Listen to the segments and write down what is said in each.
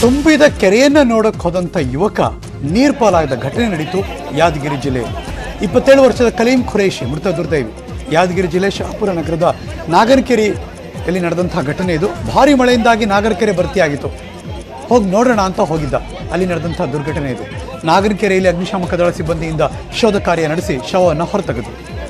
ತುಂಬಿದ ಕೆರೆಯನ್ನ ನೋಡಕ್ ಹೋದಂತ ಯುವಕ ನೀರ್ಪಾಲಾದ ಘಟನೆ ನಡೀತು ಯಾದಗಿರಿ ಜಿಲ್ಲೆಯಲ್ಲಿ ಇಪ್ಪತ್ತೇಳು ವರ್ಷದ ಕಲೀಂ ಖುರೇಶಿ ಮೃತ ದುರ್ದೈವಿ ಯಾದಗಿರಿ ಜಿಲ್ಲೆ ಶಹಾಪುರ ನಗರದ ನಾಗನಕೆರೆಯಲ್ಲಿ ನಡೆದಂತಹ ಘಟನೆ ಇದು ಭಾರಿ ಮಳೆಯಿಂದಾಗಿ ನಾಗರಕೆರೆ ಭರ್ತಿಯಾಗಿತ್ತು ಹೋಗಿ ನೋಡೋಣ ಅಂತ ಹೋಗಿದ್ದ ಅಲ್ಲಿ ನಡೆದಂತಹ ದುರ್ಘಟನೆ ಇದು ನಾಗನಕೆರೆಯಲ್ಲಿ ಅಗ್ನಿಶಾಮಕ ದಳ ಸಿಬ್ಬಂದಿಯಿಂದ ಶೋಧ ಕಾರ್ಯ ನಡೆಸಿ ಶವವನ್ನು ಹೊರತೆಗೆದು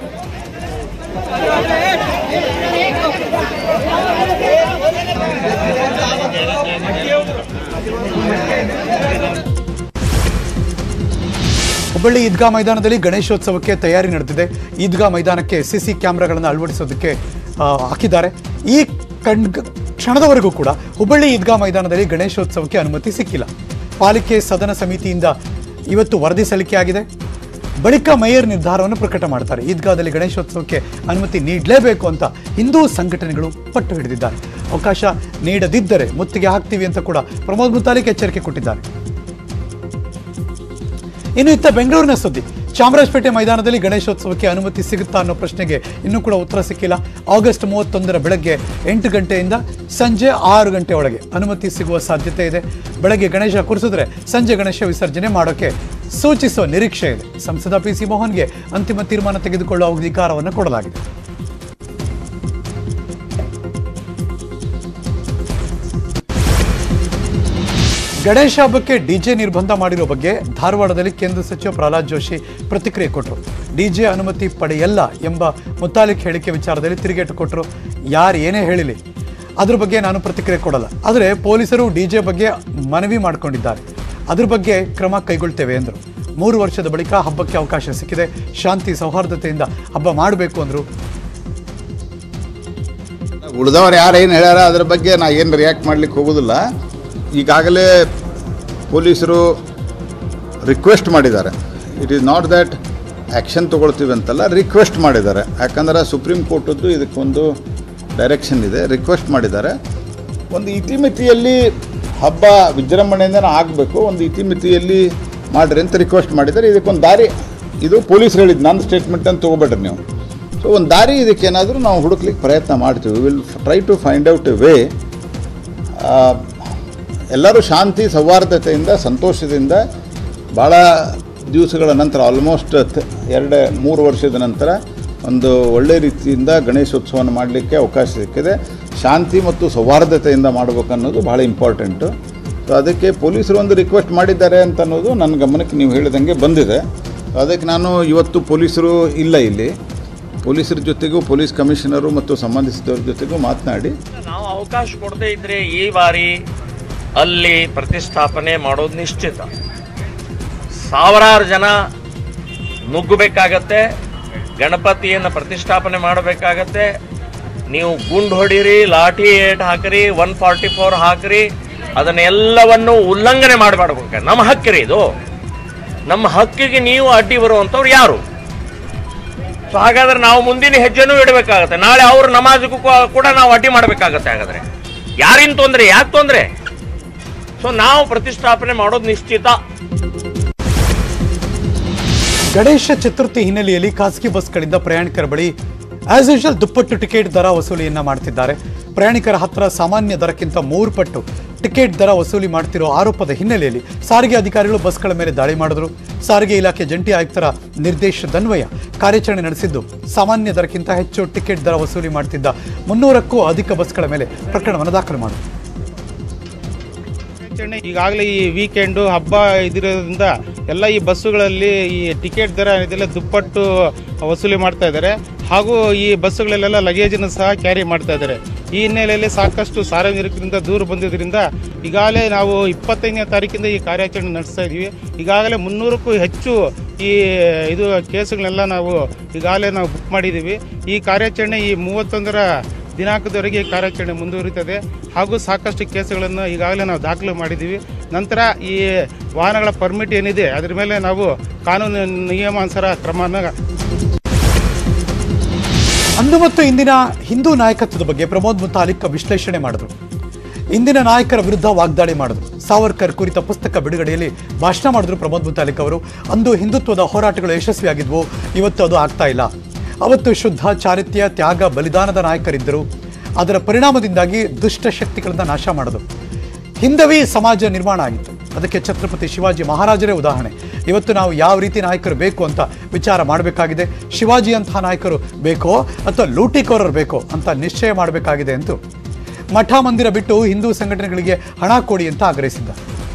ಹುಬ್ಬಳ್ಳಿ ಈದ್ಗಾ ಮೈದಾನದಲ್ಲಿ ಗಣೇಶೋತ್ಸವಕ್ಕೆ ತಯಾರಿ ನಡೆದಿದೆ ಈದ್ಗಾ ಮೈದಾನಕ್ಕೆ ಸಿಸಿ ಕ್ಯಾಮೆರಾಗಳನ್ನು ಅಳವಡಿಸೋದಕ್ಕೆ ಆ, ಹಾಕಿದ್ದಾರೆ ಈ ಕಣ್ ಕ್ಷಣದವರೆಗೂ ಕೂಡ ಹುಬ್ಬಳ್ಳಿ ಈದ್ಗಾ ಮೈದಾನದಲ್ಲಿ ಗಣೇಶೋತ್ಸವಕ್ಕೆ ಅನುಮತಿ ಸಿಕ್ಕಿಲ್ಲ ಪಾಲಿಕೆ ಸದನ ಸಮಿತಿಯಿಂದ ಇವತ್ತು ವರದಿ ಸಲ್ಲಿಕೆಯಾಗಿದೆ ಬಳಿಕ ಮೇಯರ್ ನಿರ್ಧಾರವನ್ನು ಪ್ರಕಟ ಮಾಡ್ತಾರೆ ಈದ್ಗಾದಲ್ಲಿ ಗಣೇಶೋತ್ಸವಕ್ಕೆ ಅನುಮತಿ ನೀಡಲೇಬೇಕು ಅಂತ ಹಿಂದೂ ಸಂಘಟನೆಗಳು ಪಟ್ಟು ಹಿಡಿದಿದ್ದಾರೆ ಅವಕಾಶ ನೀಡದಿದ್ದರೆ ಮುತ್ತಿಗೆ ಹಾಕ್ತೀವಿ ಅಂತ ಕೂಡ ಪ್ರಮೋದ್ ಮುತಾಲಿಕ್ ಎಚ್ಚರಿಕೆ ಕೊಟ್ಟಿದ್ದಾರೆ ಇನ್ನು ಇತ್ತ ಬೆಂಗಳೂರಿನ ಸುದ್ದಿ ಚಾಮರಾಜಪೇಟೆ ಮೈದಾನದಲ್ಲಿ ಗಣೇಶೋತ್ಸವಕ್ಕೆ ಅನುಮತಿ ಸಿಗುತ್ತಾ ಅನ್ನೋ ಪ್ರಶ್ನೆಗೆ ಇನ್ನೂ ಕೂಡ ಉತ್ತರ ಸಿಕ್ಕಿಲ್ಲ ಆಗಸ್ಟ್ ಮೂವತ್ತೊಂದರ ಬೆಳಗ್ಗೆ ಎಂಟು ಗಂಟೆಯಿಂದ ಸಂಜೆ ಆರು ಗಂಟೆ ಒಳಗೆ ಅನುಮತಿ ಸಿಗುವ ಸಾಧ್ಯತೆ ಇದೆ ಬೆಳಗ್ಗೆ ಗಣೇಶ ಕುರಿಸಿದ್ರೆ ಸಂಜೆ ಗಣೇಶ ವಿಸರ್ಜನೆ ಮಾಡೋಕೆ ಸೂಚಿಸುವ ನಿರೀಕ್ಷೆ ಇದೆ ಸಂಸದ ಪಿ ಸಿ ಮೋಹನ್ಗೆ ಅಂತಿಮ ತೀರ್ಮಾನ ತೆಗೆದುಕೊಳ್ಳುವ ಅಧಿಕಾರವನ್ನು ಕೊಡಲಾಗಿದೆ ಗಣೇಶ ಹಬ್ಬಕ್ಕೆ ಡಿಜೆ ನಿರ್ಬಂಧ ಮಾಡಿರೋ ಬಗ್ಗೆ ಧಾರವಾಡದಲ್ಲಿ ಕೇಂದ್ರ ಸಚಿವ ಪ್ರಹ್ಲಾದ್ ಜೋಶಿ ಪ್ರತಿಕ್ರಿಯೆ ಕೊಟ್ಟರು ಡಿಜೆ ಅನುಮತಿ ಪಡೆಯಲ್ಲ ಎಂಬ ಮುತಾಲಿಕ್ ಹೇಳಿಕೆ ವಿಚಾರದಲ್ಲಿ ತಿರುಗೇಟು ಕೊಟ್ಟರು ಯಾರು ಏನೇ ಹೇಳಿಲಿ ಅದ್ರ ಬಗ್ಗೆ ನಾನು ಪ್ರತಿಕ್ರಿಯೆ ಕೊಡಲ್ಲ ಆದರೆ ಪೊಲೀಸರು ಡಿಜೆ ಬಗ್ಗೆ ಮನವಿ ಮಾಡಿಕೊಂಡಿದ್ದಾರೆ ಅದ್ರ ಬಗ್ಗೆ ಕ್ರಮ ಕೈಗೊಳ್ತೇವೆ ಎಂದರು ಮೂರು ವರ್ಷದ ಬಳಿಕ ಹಬ್ಬಕ್ಕೆ ಅವಕಾಶ ಸಿಕ್ಕಿದೆ ಶಾಂತಿ ಸೌಹಾರ್ದತೆಯಿಂದ ಹಬ್ಬ ಮಾಡಬೇಕು ಅಂದರು ಉಳಿದವ್ರು ಯಾರು ಏನು ಹೇಳ್ಯಾರ ಅದ್ರ ಬಗ್ಗೆ ನಾ ಏನು ರಿಯಾಕ್ಟ್ ಮಾಡ್ಲಿಕ್ಕೆ ಹೋಗೋದಿಲ್ಲ ಈಗಾಗಲೇ ಪೊಲೀಸರು ರಿಕ್ವೆಸ್ಟ್ ಮಾಡಿದ್ದಾರೆ it is not that action ತೊಗೊಳ್ತೀವಿ ಅಂತಲ್ಲ ರಿಕ್ವೆಸ್ಟ್ ಮಾಡಿದ್ದಾರೆ ಯಾಕಂದ್ರೆ ಸುಪ್ರೀಂ ಕೋರ್ಟದ್ದು ಇದಕ್ಕೊಂದು ಡೈರೆಕ್ಷನ್ ಇದೆ ರಿಕ್ವೆಸ್ಟ್ ಮಾಡಿದ್ದಾರೆ ಒಂದು ಇತಿಮಿತಿಯಲ್ಲಿ ಹಬ್ಬ ವಿಜೃಂಭಣೆಯಿಂದ ಆಗಬೇಕು ಒಂದು ಇತಿಮಿತಿಯಲ್ಲಿ ಮಾಡಿರಿ ಅಂತ ರಿಕ್ವೆಸ್ಟ್ ಮಾಡಿದ್ದಾರೆ ಇದಕ್ಕೊಂದು ದಾರಿ ಇದು ಪೊಲೀಸರು ಹೇಳಿದ್ದು ನನ್ನ ಸ್ಟೇಟ್ಮೆಂಟ್ ಅಂತ ತೊಗೊಬೇಡ್ರಿ ನೀವು ಸೊ ಒಂದು ದಾರಿ ಇದಕ್ಕೇನಾದರೂ ನಾವು ಹುಡುಕ್ಲಿಕ್ಕೆ ಪ್ರಯತ್ನ ಮಾಡ್ತೀವಿ will try to find out a way ಎಲ್ಲರೂ ಶಾಂತಿ ಸೌಹಾರ್ದತೆಯಿಂದ ಸಂತೋಷದಿಂದ ಭಾಳ ದಿವಸಗಳ ನಂತರ ಆಲ್ಮೋಸ್ಟ್ ಎರಡು ಮೂರು ವರ್ಷದ ನಂತರ ಒಂದು ಒಳ್ಳೆ ರೀತಿಯಿಂದ ಗಣೇಶೋತ್ಸವವನ್ನು ಮಾಡಲಿಕ್ಕೆ ಅವಕಾಶ ಸಿಕ್ಕಿದೆ ಶಾಂತಿ ಮತ್ತು ಸೌಹಾರ್ದತೆಯಿಂದ ಮಾಡಬೇಕು ಅನ್ನೋದು ಭಾಳ ಇಂಪಾರ್ಟೆಂಟು ಸೊ ಅದಕ್ಕೆ ಪೊಲೀಸರು ಒಂದು ರಿಕ್ವೆಸ್ಟ್ ಮಾಡಿದ್ದಾರೆ ಅಂತ ಅನ್ನೋದು ನನ್ನ ಗಮನಕ್ಕೆ ನೀವು ಹೇಳಿದಂಗೆ ಬಂದಿದೆ ಸೊ ಅದಕ್ಕೆ ನಾನು ಇವತ್ತು ಪೊಲೀಸರು ಇಲ್ಲ ಇಲ್ಲಿ ಪೊಲೀಸರ ಜೊತೆಗೂ ಪೊಲೀಸ್ ಕಮಿಷನರು ಮತ್ತು ಸಂಬಂಧಿಸಿದವ್ರ ಜೊತೆಗೂ ಮಾತನಾಡಿ ನಾವು ಅವಕಾಶ ಕೊಡದೇ ಇದ್ರೆ ಈ ಬಾರಿ ಅಲ್ಲಿ ಪ್ರತಿಷ್ಠಾಪನೆ ಮಾಡೋದು ನಿಶ್ಚಿತ ಸಾವಿರಾರು ಜನ ನುಗ್ಗಬೇಕಾಗತ್ತೆ ಗಣಪತಿಯನ್ನು ಪ್ರತಿಷ್ಠಾಪನೆ ಮಾಡಬೇಕಾಗತ್ತೆ ನೀವು ಗುಂಡು ಹೊಡೀರಿ ಲಾಠಿ ಏಟ್ ಹಾಕಿರಿ ಒನ್ ಫಾರ್ಟಿ ಫೋರ್ ಹಾಕಿರಿ ಅದನ್ನೆಲ್ಲವನ್ನು ಉಲ್ಲಂಘನೆ ಮಾಡಬಾರ್ಬೇಕು ನಮ್ಮ ಹಕ್ಕಿರಿ ಇದು ನಮ್ಮ ಹಕ್ಕಿಗೆ ನೀವು ಅಡ್ಡಿ ಬರುವಂಥವ್ರು ಯಾರು ಸೊ ಹಾಗಾದ್ರೆ ನಾವು ಮುಂದಿನ ಹೆಜ್ಜೆನೂ ಇಡಬೇಕಾಗತ್ತೆ ನಾಳೆ ಅವ್ರ ನಮಾಜ್ಗೂ ಕೂ- ಕೂಡ ನಾವು ಅಡ್ಡಿ ಮಾಡಬೇಕಾಗತ್ತೆ ಹಾಗಾದ್ರೆ ಯಾರಿನ ತೊಂದರೆ ಯಾಕೆ ತೊಂದರೆ ಸೊ ನಾವು ಪ್ರತಿಷ್ಠಾಪನೆ ಮಾಡೋದು ನಿಶ್ಚಿತ ಗಣೇಶ ಚತುರ್ಥಿ ಹಿನ್ನೆಲೆಯಲ್ಲಿ ಖಾಸಗಿ ಬಸ್ಗಳಿಂದ ಪ್ರಯಾಣಿಕರ ಬಳಿ ಆಸ್ ಯೂಶುವಲ್ ದುಪ್ಪಟ್ಟು ಟಿಕೆಟ್ ದರ ವಸೂಲಿಯನ್ನ ಮಾಡ್ತಿದ್ದಾರೆ ಪ್ರಯಾಣಿಕರ ಹತ್ರ ಸಾಮಾನ್ಯ ದರಕ್ಕಿಂತ ಮೂರು ಪಟ್ಟು ಟಿಕೆಟ್ ದರ ವಸೂಲಿ ಮಾಡ್ತಿರೋ ಆರೋಪದ ಹಿನ್ನೆಲೆಯಲ್ಲಿ ಸಾರಿಗೆ ಅಧಿಕಾರಿಗಳು ಬಸ್ಗಳ ಮೇಲೆ ದಾಳಿ ಮಾಡಿದ್ರು ಸಾರಿಗೆ ಇಲಾಖೆ ಜಂಟಿ ಆಯುಕ್ತರ ನಿರ್ದೇಶದನ್ವಯ ಕಾರ್ಯಾಚರಣೆ ನಡೆಸಿದ್ದು ಸಾಮಾನ್ಯ ದರಕ್ಕಿಂತ ಹೆಚ್ಚು ಟಿಕೆಟ್ ದರ ವಸೂಲಿ ಮಾಡ್ತಿದ್ದ ಮುನ್ನೂರಕ್ಕೂ ಅಧಿಕ ಬಸ್ಗಳ ಮೇಲೆ ಪ್ರಕರಣವನ್ನು ದಾಖಲು ಮಾಡಿದ್ರು ಆಚರಣೆ ಈಗಾಗಲೇ ಈ ವೀಕೆಂಡು ಹಬ್ಬ ಇದಿರೋದ್ರಿಂದ ಎಲ್ಲ ಈ ಬಸ್ಸುಗಳಲ್ಲಿ ಈ ಟಿಕೆಟ್ ದರ ಇದೆಲ್ಲ ದುಪ್ಪಟ್ಟು ವಸೂಲಿ ಮಾಡ್ತಾ ಇದ್ದಾರೆ ಹಾಗೂ ಈ ಬಸ್ಸುಗಳಲ್ಲೆಲ್ಲ ಲಗೇಜನ್ನು ಸಹ ಕ್ಯಾರಿ ಮಾಡ್ತಾ ಇದ್ದಾರೆ ಈ ಹಿನ್ನೆಲೆಯಲ್ಲಿ ಸಾಕಷ್ಟು ಸಾರ್ವಜನಿಕರಿಂದ ದೂರ ಬಂದಿದ್ದರಿಂದ ಈಗಾಗಲೇ ನಾವು ಇಪ್ಪತ್ತೈದನೇ ತಾರೀಕಿಂದ ಈ ಕಾರ್ಯಾಚರಣೆ ನಡೆಸ್ತಾ ಇದ್ದೀವಿ ಈಗಾಗಲೇ ಮುನ್ನೂರಕ್ಕೂ ಹೆಚ್ಚು ಈ ಇದು ಕೇಸುಗಳನ್ನೆಲ್ಲ ನಾವು ಈಗಾಗಲೇ ನಾವು ಬುಕ್ ಮಾಡಿದ್ದೀವಿ ಈ ಕಾರ್ಯಾಚರಣೆ ಈ ಮೂವತ್ತೊಂದರ ದಿನಾಂಕದವರೆಗೆ ಈ ಕಾರ್ಯಾಚರಣೆ ಮುಂದುವರಿತದೆ ಹಾಗೂ ಸಾಕಷ್ಟು ಕೇಸುಗಳನ್ನು ಈಗಾಗಲೇ ನಾವು ದಾಖಲು ಮಾಡಿದ್ದೀವಿ ನಂತರ ಈ ವಾಹನಗಳ ಪರ್ಮಿಟ್ ಏನಿದೆ ಅದರ ಮೇಲೆ ನಾವು ಕಾನೂನು ನಿಯಮಾನುಸಾರ ಕ್ರಮನ ಅಂದು ಮತ್ತು ಇಂದಿನ ಹಿಂದೂ ನಾಯಕತ್ವದ ಬಗ್ಗೆ ಪ್ರಮೋದ್ ಮುತಾಲಿಕ್ ವಿಶ್ಲೇಷಣೆ ಮಾಡಿದ್ರು ಇಂದಿನ ನಾಯಕರ ವಿರುದ್ಧ ವಾಗ್ದಾಳಿ ಮಾಡಿದ್ರು ಸಾವರ್ಕರ್ ಕುರಿತ ಪುಸ್ತಕ ಬಿಡುಗಡೆಯಲ್ಲಿ ಭಾಷಣ ಮಾಡಿದ್ರು ಪ್ರಮೋದ್ ಮುತಾಲಿಕ್ ಅವರು ಅಂದು ಹಿಂದುತ್ವದ ಹೋರಾಟಗಳು ಯಶಸ್ವಿಯಾಗಿದ್ವು ಇವತ್ತು ಅದು ಆಗ್ತಾ ಇಲ್ಲ ಅವತ್ತು ಶುದ್ಧ ಚಾರಿತ್ರ್ಯ ತ್ಯಾಗ ಬಲಿದಾನದ ನಾಯಕರಿದ್ದರು ಅದರ ಪರಿಣಾಮದಿಂದಾಗಿ ದುಷ್ಟ ಶಕ್ತಿಗಳಿಂದ ನಾಶ ಮಾಡಿದ್ರು ಹಿಂದವಿ ಸಮಾಜ ನಿರ್ಮಾಣ ಆಗಿತ್ತು ಅದಕ್ಕೆ ಛತ್ರಪತಿ ಶಿವಾಜಿ ಮಹಾರಾಜರೇ ಉದಾಹರಣೆ ಇವತ್ತು ನಾವು ಯಾವ ರೀತಿ ನಾಯಕರು ಬೇಕು ಅಂತ ವಿಚಾರ ಮಾಡಬೇಕಾಗಿದೆ ಶಿವಾಜಿ ಅಂತಹ ನಾಯಕರು ಬೇಕೋ ಅಥವಾ ಲೂಟಿಕೋರರು ಬೇಕೋ ಅಂತ ನಿಶ್ಚಯ ಮಾಡಬೇಕಾಗಿದೆ ಎಂದು ಮಠ ಮಂದಿರ ಬಿಟ್ಟು ಹಿಂದೂ ಸಂಘಟನೆಗಳಿಗೆ ಹಣ ಕೊಡಿ ಅಂತ ಆಗ್ರಹಿಸಿದ್ದ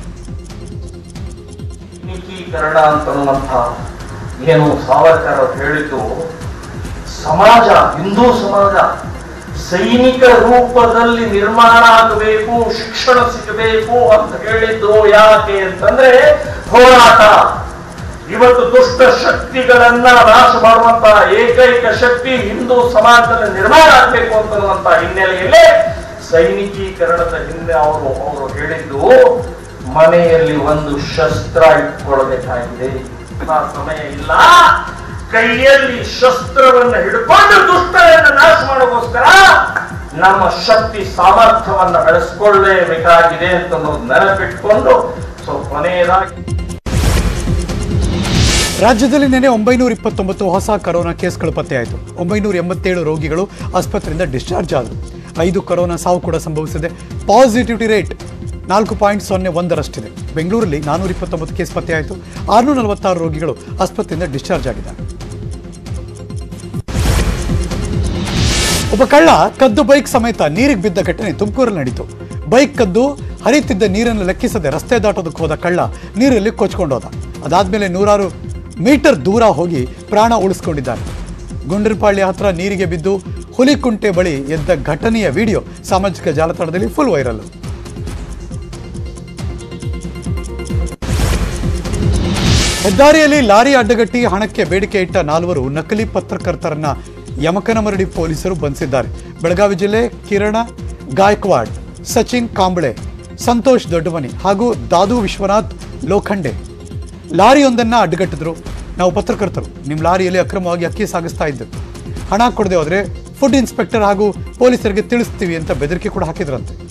ಸೈನಿಕೀಕರಣ ಅಂತನ್ನುವಂಥ ಏನು ಸಾವರ್ಕರ್ ಅವ್ರು ಹೇಳಿದ್ದು ಸಮಾಜ ಹಿಂದೂ ಸಮಾಜ ಸೈನಿಕ ರೂಪದಲ್ಲಿ ನಿರ್ಮಾಣ ಆಗಬೇಕು ಶಿಕ್ಷಣ ಸಿಗಬೇಕು ಅಂತ ಹೇಳಿದ್ದು ಯಾಕೆ ಅಂತಂದ್ರೆ ಹೋರಾಟ ಇವತ್ತು ದುಷ್ಟ ಶಕ್ತಿಗಳನ್ನ ನಾಶ ಮಾಡುವಂತಹ ಏಕೈಕ ಶಕ್ತಿ ಹಿಂದೂ ಸಮಾಜದಲ್ಲಿ ನಿರ್ಮಾಣ ಆಗಬೇಕು ಅಂತನ್ನುವಂತ ಹಿನ್ನೆಲೆಯಲ್ಲಿ ಸೈನಿಕೀಕರಣದ ಹಿಂದೆ ಅವರು ಅವರು ಹೇಳಿದ್ದು ಮನೆಯಲ್ಲಿ ಒಂದು ಶಸ್ತ್ರ ಇಟ್ಕೊಳ್ಬೇಕಾಗಿದೆ ಆ ಸಮಯ ಇಲ್ಲ ಕೈಯಲ್ಲಿ ಶಸ್ತ್ರವನ್ನ ಹಿಡ್ಕೊಂಡು ದುಷ್ಟರನ್ನ ನಾಶ ಮಾಡೋಗೋಸ್ಕರ ನಮ್ಮ ಶಕ್ತಿ ಸಾಮರ್ಥ್ಯವನ್ನ ಬೆಳೆಸ್ಕೊಳ್ಳೇಬೇಕಾಗಿದೆ ಅಂತ ಅನ್ನೋದು ನೆನಪಿಟ್ಕೊಂಡು ಸೊ ಕೊನೆಯದಾಗಿ ರಾಜ್ಯದಲ್ಲಿ ನಿನ್ನೆ ಒಂಬೈನೂರ ಇಪ್ಪತ್ತೊಂಬತ್ತು ಹೊಸ ಕರೋನಾ ಕೇಸ್ಗಳು ಪತ್ತೆಯಾಯಿತು ಒಂಬೈನೂರ ಎಂಬತ್ತೇಳು ರೋಗಿಗಳು ಆಸ್ಪತ್ರೆಯಿಂದ ಡಿಸ್ಚಾರ್ಜ್ ಆದರು ಐದು ಕರೋನಾ ಸಾವು ಕೂಡ ಸಂಭವಿಸಿದೆ ಪಾಸಿಟಿವಿಟಿ ರೇಟ್ ನಾಲ್ಕು ಪಾಯಿಂಟ್ ಸೊನ್ನೆ ಒಂದರಷ್ಟಿದೆ ಬೆಂಗಳೂರಲ್ಲಿ ನಾನೂರ ಇಪ್ಪತ್ತೊಂಬತ್ತು ಕೇಸ್ ಪತ್ತೆಯಾಯಿತು ಆರುನೂರ ನಲವತ್ತಾರು ರೋಗಿಗಳು ಆಸ್ಪತ್ರೆಯಿಂದ ಡಿಸ್ಚಾರ್ಜ್ ಆಗಿದ್ದಾರೆ ಒಬ್ಬ ಕಳ್ಳ ಕದ್ದು ಬೈಕ್ ಸಮೇತ ನೀರಿಗೆ ಬಿದ್ದ ಘಟನೆ ತುಮಕೂರಲ್ಲಿ ನಡೀತು ಬೈಕ್ ಕದ್ದು ಹರಿತಿದ್ದ ನೀರನ್ನು ಲೆಕ್ಕಿಸದೆ ರಸ್ತೆ ದಾಟೋದಕ್ಕೆ ಹೋದ ಕಳ್ಳ ನೀರಲ್ಲಿ ಕೊಚ್ಕೊಂಡೋದ ಅದಾದ್ಮೇಲೆ ನೂರಾರು ಮೀಟರ್ ದೂರ ಹೋಗಿ ಪ್ರಾಣ ಉಳಿಸ್ಕೊಂಡಿದ್ದಾನೆ ಗುಂಡ್ರಪಾಳ್ಯ ಹತ್ರ ನೀರಿಗೆ ಬಿದ್ದು ಹುಲಿಕುಂಟೆ ಬಳಿ ಎದ್ದ ಘಟನೆಯ ವಿಡಿಯೋ ಸಾಮಾಜಿಕ ಜಾಲತಾಣದಲ್ಲಿ ಫುಲ್ ವೈರಲ್ ಹೆದ್ದಾರಿಯಲ್ಲಿ ಲಾರಿ ಅಡ್ಡಗಟ್ಟಿ ಹಣಕ್ಕೆ ಬೇಡಿಕೆ ಇಟ್ಟ ನಾಲ್ವರು ನಕಲಿ ಪತ್ರಕರ್ತರನ್ನ ಯಮಕನಮರಡಿ ಪೊಲೀಸರು ಬಂಧಿಸಿದ್ದಾರೆ ಬೆಳಗಾವಿ ಜಿಲ್ಲೆ ಕಿರಣ ಗಾಯಕ್ವಾಡ್ ಸಚಿನ್ ಕಾಂಬಳೆ ಸಂತೋಷ್ ದೊಡ್ಡಮನಿ ಹಾಗೂ ದಾದು ವಿಶ್ವನಾಥ್ ಲೋಖಂಡೆ ಲಾರಿಯೊಂದನ್ನ ಅಡ್ಡಗಟ್ಟಿದ್ರು ನಾವು ಪತ್ರಕರ್ತರು ನಿಮ್ಮ ಲಾರಿಯಲ್ಲಿ ಅಕ್ರಮವಾಗಿ ಅಕ್ಕಿ ಸಾಗಿಸ್ತಾ ಇದ್ದೆವು ಹಣ ಕೊಡದೆ ಹೋದ್ರೆ ಫುಡ್ ಇನ್ಸ್ಪೆಕ್ಟರ್ ಹಾಗೂ ಪೊಲೀಸರಿಗೆ ತಿಳಿಸ್ತೀವಿ ಅಂತ ಬೆದರಿಕೆ ಕೂಡ ಹಾಕಿದ್ರಂತೆ